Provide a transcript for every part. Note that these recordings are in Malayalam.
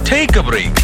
Take a break.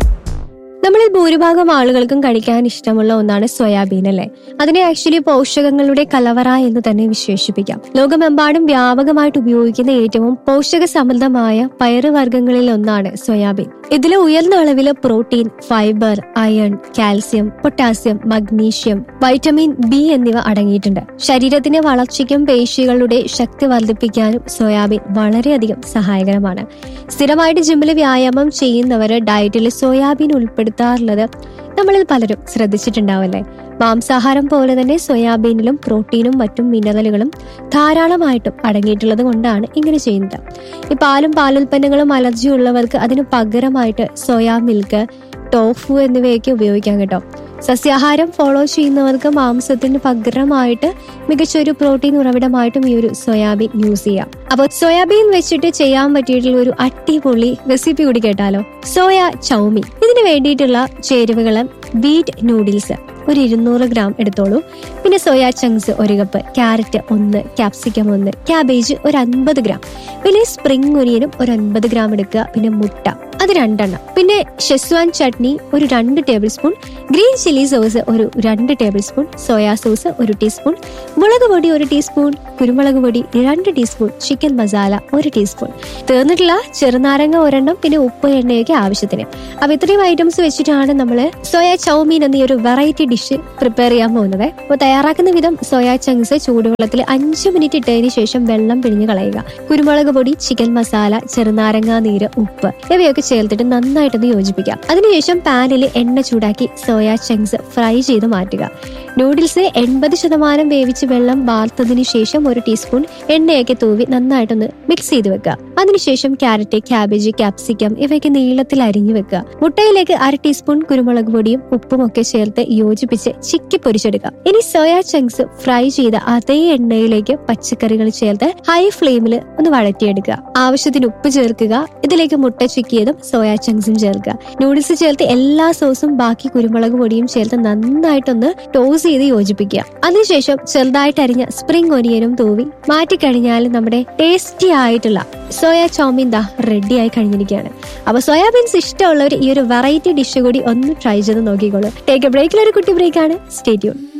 നമ്മളിൽ ഭൂരിഭാഗം ആളുകൾക്കും കഴിക്കാൻ ഇഷ്ടമുള്ള ഒന്നാണ് സോയാബീൻ അല്ലെ അതിനെ ആക്ച്വലി പോഷകങ്ങളുടെ കലവറ എന്ന് തന്നെ വിശേഷിപ്പിക്കാം ലോകമെമ്പാടും വ്യാപകമായിട്ട് ഉപയോഗിക്കുന്ന ഏറ്റവും പോഷക സമൃദ്ധമായ പയറുവർഗ്ഗങ്ങളിൽ ഒന്നാണ് സോയാബീൻ ഇതിൽ ഉയർന്ന അളവിൽ protein fibre iron calcium potassium magnesium vitamin B എന്നിവ അടങ്ങിയിട്ടുണ്ട് ശരീരത്തിന്റെ വളർച്ചയ്ക്കും പേശികളുടെ ശക്തി വർദ്ധിപ്പിക്കാനും സോയാബീൻ വളരെയധികം സഹായകരമാണ് സ്ഥിരമായിട്ട് ജിമ്മിൽ വ്യായാമം ചെയ്യുന്നവർ ഡയറ്റിൽ സോയാബീൻ ഉൾപ്പെടുത്താറുള്ളത് നമ്മളിൽ പലരും ശ്രദ്ധിച്ചിട്ടുണ്ടാവല്ലേ മാംസാഹാരം പോലെ തന്നെ സോയാബീനിലും പ്രോട്ടീനും മറ്റും മിനറലുകളും ധാരാളമായിട്ടും അടങ്ങിയിട്ടുള്ളത് കൊണ്ടാണ് ഇങ്ങനെ ചെയ്യുന്നത് ഈ പാലും പാലുൽപ്പന്നങ്ങളും അലർജി ഉള്ളവർക്ക് അതിന് പകരമായിട്ട് സോയാ മിൽക്ക് ടോഫു എന്നിവയൊക്കെ ഉപയോഗിക്കാം കേട്ടോ സസ്യാഹാരം ഫോളോ ചെയ്യുന്നവർക്ക് മാംസത്തിന് പകരമായിട്ട് മികച്ചൊരു പ്രോട്ടീൻ ഉറവിടമായിട്ടും ഈ ഒരു സോയാബീൻ യൂസ് ചെയ്യാം അപ്പോൾ സോയാബീൻ വെച്ചിട്ട് ചെയ്യാൻ പറ്റിയിട്ടുള്ള ഒരു അടിപൊളി റെസിപ്പി കൂടി കേട്ടാലോ സോയ ചൗമി ഇതിന് വേണ്ടിയിട്ടുള്ള ചേരുവകൾ ബീറ്റ് നൂഡിൽസ് ഒരു ഇരുന്നൂറ് ഗ്രാം എടുത്തോളൂ പിന്നെ സോയ ചങ്ക്സ് ഒരു കപ്പ് ക്യാരറ്റ് ഒന്ന് ക്യാപ്സിക്കം ഒന്ന് ക്യാബേജ് ഒരു അൻപത് ഗ്രാം പിന്നെ സ്പ്രിംഗ് ഒനിയനും ഒരു അൻപത് ഗ്രാം എടുക്കുക പിന്നെ മുട്ട അത് രണ്ടെണ്ണം പിന്നെ ഷെസ്വാൻ ചട്നി ഒരു രണ്ട് tablespoon green chilli sauce ഒരു രണ്ട് ടേബിൾ സ്പൂൺ സോയാ സോസ് ഒരു ടീസ്പൂൺ മുളക് പൊടി ഒരു ടീസ്പൂൺ കുരുമുളക് പൊടി രണ്ട് ടീസ്പൂൺ ചിക്കൻ മസാല ഒരു ടീസ്പൂൺ തീർന്നിട്ടുള്ള ചെറുനാരങ്ങ ഒരെണ്ണം പിന്നെ ഉപ്പ് എണ്ണയൊക്കെ ആവശ്യത്തിന് അപ്പൊ ഇത്രയും ഐറ്റംസ് വെച്ചിട്ടാണ് നമ്മൾ സോയ ചൗമീൻ എന്ന ഈ ഒരു വെറൈറ്റി ഡിഷ് പ്രിപ്പയർ ചെയ്യാൻ പോകുന്നത് അപ്പോൾ തയ്യാറാക്കുന്ന വിധം സോയ ചങ്ക്സ് ചൂടുവെള്ളത്തിൽ അഞ്ച് മിനിറ്റ് ഇട്ടതിന് ശേഷം വെള്ളം പിഴിഞ്ഞ് കളയുക കുരുമുളക് പൊടി ചിക്കൻ മസാല ചെറുനാരങ്ങ നീര് ഉപ്പ് ഇവയൊക്കെ ചേർത്തിട്ട് നന്നായിട്ടൊന്ന് യോജിപ്പിക്കാം അതിനുശേഷം പാനിൽ എണ്ണ ചൂടാക്കി സോയ ചങ്ക്സ് ഫ്രൈ ചെയ്ത് മാറ്റുക നൂഡിൽസ് എൺപത് ശതമാനം വേവിച്ച് വെള്ളം വാർത്തതിന് ശേഷം ഒരു ടീസ്പൂൺ എണ്ണയൊക്കെ തൂവി നന്നായിട്ടൊന്ന് മിക്സ് ചെയ്ത് വെക്കുക അതിനുശേഷം ക്യാരറ്റ് ക്യാബേജ് ക്യാപ്സിക്കം ഇവയൊക്കെ നീളത്തിൽ അരിഞ്ഞു വെക്കുക മുട്ടയിലേക്ക് അര ടീസ്പൂൺ കുരുമുളക് പൊടിയും ഉപ്പും ഒക്കെ ചേർത്ത് യോജിപ്പിച്ച് ചിക്കി പൊരിച്ചെടുക്കുക ഇനി സോയ ചങ്ക്സ് ഫ്രൈ ചെയ്ത അതേ എണ്ണയിലേക്ക് പച്ചക്കറികൾ ചേർത്ത് ഹൈ ഫ്ലെയിമിൽ ഒന്ന് വഴറ്റിയെടുക്കുക ആവശ്യത്തിന് ഉപ്പ് ചേർക്കുക ഇതിലേക്ക് മുട്ട ചിക്കിയതും സോയ ചങ്ക്സും ചേർക്കുക നൂഡിൽസ് ചേർത്ത് എല്ലാ സോസും ബാക്കി കുരുമുളക് പൊടിയും ചേർത്ത് നന്നായിട്ടൊന്ന് ടോസ് ചെയ്ത് യോജിപ്പിക്കുക അതിനുശേഷം ചെറുതായിട്ട് അരിഞ്ഞ സ്പ്രിംഗ് ഒനിയനും തൂവി മാറ്റിക്കഴിഞ്ഞാൽ നമ്മുടെ ടേസ്റ്റി ആയിട്ടുള്ള സോയ ചോമീൻ ദാ റെഡി ആയി കഴിഞ്ഞിരിക്കുകയാണ് അപ്പൊ സോയാബീൻസ് ഇഷ്ടമുള്ളവർ ഈ ഒരു വെറൈറ്റി ഡിഷ് കൂടി ഒന്ന് ട്രൈ ചെയ്ത് നോക്കിക്കോളൂ ടേക്ക് എ ബ്രേക്കിൽ ഒരു കുട്ടി ബ്രേക്കാണ് സ്റ്റേറ്റ്യൂൺ